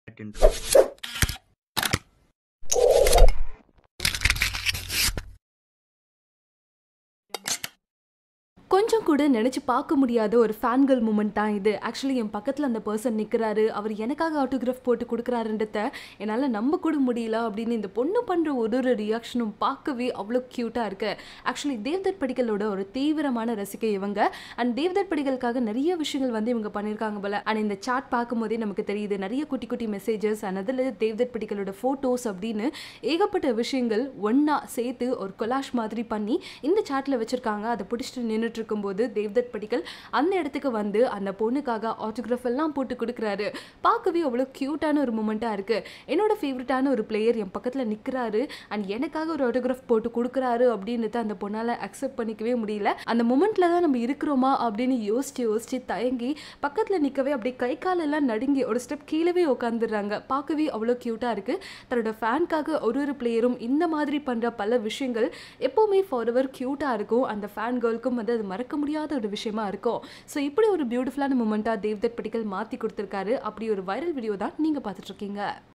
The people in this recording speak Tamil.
intro. கொஞ்சம் கூட நினச்சி பார்க்க முடியாத ஒரு ஃபேன்கள் மூமெண்ட் தான் இது ஆக்சுவலி என் பக்கத்தில் அந்த பர்சன் நிற்கிறாரு அவர் எனக்காக ஆட்டோகிராஃப் போட்டு கொடுக்குறாருன்றத என்னால் நம்ப கூட முடியல அப்படின்னு இந்த பொண்ணு பண்ணுற ஒரு ஒரு ரியாக்ஷனும் பார்க்கவே அவ்வளோ க்யூட்டாக இருக்கு ஆக்சுவலி தேவ்தத் படிகளோட ஒரு தீவிரமான ரசிகை இவங்க அண்ட் தேவ்தத் படிகளுக்காக நிறைய விஷயங்கள் வந்து இவங்க பண்ணியிருக்காங்க போல அண்ட் இந்த சாட் பார்க்கும்போதே நமக்கு தெரியுது நிறைய குட்டி குட்டி மெசேஜஸ் அண்ட் அதில் தேவ்தத் படிகளோட ஃபோட்டோஸ் அப்படின்னு ஏகப்பட்ட விஷயங்கள் ஒன்றா சேர்த்து ஒரு கொலாஷ் மாதிரி பண்ணி இந்த சாட்டில் வச்சுருக்காங்க அதை பிடிச்சிட்டு நின்றுட்டு இருக்கும்போது தேவ்தத் படிகள் அந்த இடத்துக்கு வந்து அந்த பொண்ணுக்காக ஆட்டோகிராஃப் எல்லாம் போட்டு கொடுக்குறாரு பார்க்கவே அவ்வளோ க்யூட்டான ஒரு மூமெண்ட்டாக இருக்குது என்னோட ஃபேவரட்டான ஒரு பிளேயர் என் பக்கத்தில் நிற்கிறாரு அண்ட் எனக்காக ஒரு ஆட்டோகிராஃப் போட்டு கொடுக்குறாரு அப்படின்றத அந்த பொண்ணால் அக்செப்ட் பண்ணிக்கவே முடியல அந்த மூமெண்ட்டில் தான் நம்ம இருக்கிறோமா அப்படின்னு யோசிச்சு யோசிச்சு தயங்கி பக்கத்தில் நிற்கவே அப்படியே கை காலெல்லாம் நடுங்கி ஒரு ஸ்டெப் கீழவே உட்காந்துடுறாங்க பார்க்கவே அவ்வளோ க்யூட்டாக இருக்குது தன்னோட ஃபேனுக்காக ஒரு ஒரு பிளேயரும் இந்த மாதிரி பண்ணுற பல விஷயங்கள் எப்போவுமே ஃபார்எவர் க்யூட்டாக இருக்கும் அந்த ஃபேன் கேர்ளுக்கும் வந்து அது மறக்க முடியாத ஒரு விஷயமா இருக்கும் ஸோ இப்படி ஒரு பியூட்டிஃபுல்லான மூமெண்ட்டாக தேவ்தத் படிக்கல் மாற்றி கொடுத்துருக்காரு அப்படி ஒரு வைரல் வீடியோ தான் நீங்கள் பார்த்துட்ருக்கீங்க